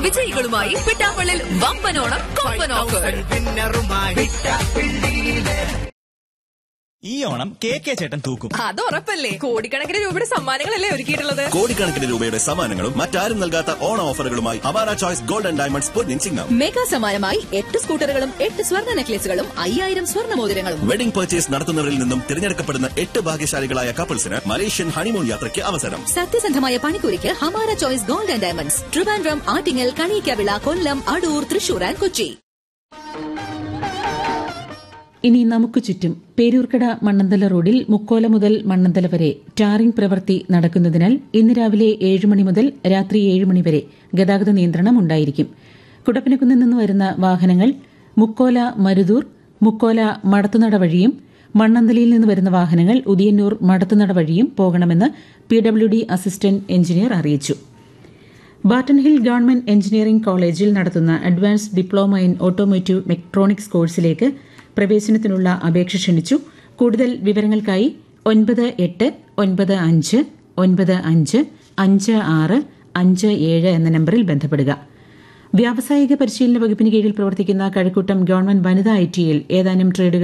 വിജയികളുമായി പിട്ടാപ്പള്ളിൽ വമ്പനോണം കൊമ്പൻ ഓഫർ ഈ Onam K K ചേട്ടൻ തൂക്കും അത് ഉറപ്പല്ലേ കോടിക്കണക്കിന് രൂപയുടെ സമ്മാനങ്ങളല്ലേ ഒരുക്കിയിട്ടുള്ളത് കോടിക്കണക്കിന് രൂപയുടെ സമ്മാനങ്ങളും മറ്റാരും നൽകാത്ത ഓണ ഓഫറുകളുമായി Hamara choice gold and diamonds പൊന്നിൻ ചിങ്ങം മെഗാ സമ്മാനമായി എട്ട് സ്കൂട്ടറുകളും എട്ട് സ്വർണ്ണ നെക്ലേസുകളും അയ്യായിരം സ്വർണ്ണ മോതിരങ്ങളും വെഡിംഗ് പർച്ചേസ് നടത്തുന്നവരിൽ നിന്നും തിരഞ്ഞെടുക്കപ്പെടുന്ന എട്ട് ഭാഗ്യശാലികളായ കപ്പിൾസിന് മലേഷ്യൻ ഹണിമൂൺ യാത്രയ്ക്ക് അവസരം സത്യസന്ധമായ പണിക്കൂലിക്ക് Hamara choice gold and diamonds Trivandrum Attingal Kaniyikkavila Kollam Adoor Thrissur and Kochi ഇനി നമുക്ക് ചുറ്റും പേരൂർക്കട മണ്ണന്തല റോഡിൽ മുക്കോല മുതൽ മണ്ണന്തല വരെ ടാറിംഗ് പ്രവൃത്തി നടക്കുന്നതിനാൽ ഇന്ന് രാവിലെ ഏഴ് മണി മുതൽ രാത്രി ഏഴ് മണി വരെ ഗതാഗത നിയന്ത്രണം ഉണ്ടായിരിക്കും കുടപ്പനക്കുന്നിൽ നിന്ന് വരുന്ന വാഹനങ്ങൾ മുക്കോല മരുതൂർ മുക്കോല മടത്തുനട വഴിയും മണ്ണന്തലയിൽ നിന്ന് വരുന്ന വാഹനങ്ങൾ ഉദിയന്നൂർ മടത്തുനട വഴിയും പോകണമെന്ന് P W D assistant engineer അറിയിച്ചു ബാട്ടൺ ഹിൽ ഗവൺമെന്റ് എഞ്ചിനീയറിംഗ് കോളേജിൽ നടത്തുന്ന advanced diploma in automotive mechatronics കോഴ്സിലേക്ക് പ്രവേശനത്തിനുള്ള അപേക്ഷ ക്ഷണിച്ചു കൂടുതൽ വിവരങ്ങൾക്കായി ഒൻപത് എട്ട് ഒൻപത് അഞ്ച് ഒൻപത് അഞ്ച് അഞ്ച് ആറ് അഞ്ച് ഏഴ് എന്ന നമ്പറിൽ ബന്ധപ്പെടുക വ്യാവസായിക പരിശീലന വകുപ്പിന് കീഴിൽ പ്രവർത്തിക്കുന്ന കഴക്കൂട്ടം ഗവൺമെന്റ് വനിതാ ഐ ടിയിൽ ഏതാനും ട്രേഡുകൾ